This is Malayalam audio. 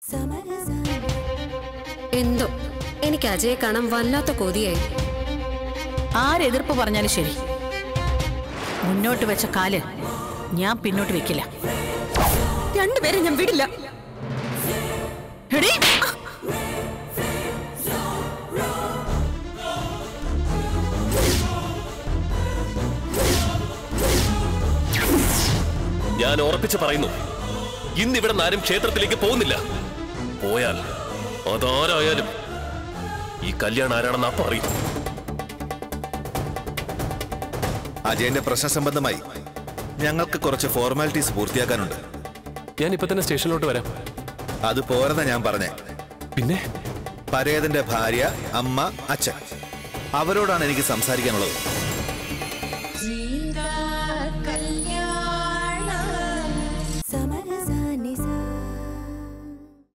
എന്തോ എനിക്ക് അജയെ കാണാൻ വല്ലാത്ത കൊതിയായി ആരെതിർപ്പ് പറഞ്ഞാലും ശരി മുന്നോട്ട് വെച്ച കാല് ഞാൻ പിന്നോട്ട് വെക്കില്ല രണ്ടുപേരെ ഞാൻ വിടില്ല എടീ! ഞാൻ ഉറപ്പിച്ച് പറയുന്നു ഇന്നിവിടെ നിന്ന് ആരും ക്ഷേത്രത്തിലേക്ക് പോകുന്നില്ല പോയാൽ അതാരായാലും ഈ കല്യാണം ആരാണെന്ന് അപ്പൊ അറിയും അജയന്റെ പ്രശ്ന സംബന്ധമായി ഞങ്ങൾക്ക് കുറച്ച് ഫോർമാലിറ്റീസ് പൂർത്തിയാക്കാനുണ്ട് ഞാൻ ഇപ്പൊ തന്നെ സ്റ്റേഷനിലോട്ട് വരാം അത് പോരെന്ന ഞാൻ പറഞ്ഞേ പിന്നെ പരേതന്റെ ഭാര്യ അമ്മ അച്ഛൻ അവരോടാണ് എനിക്ക് സംസാരിക്കാനുള്ളത്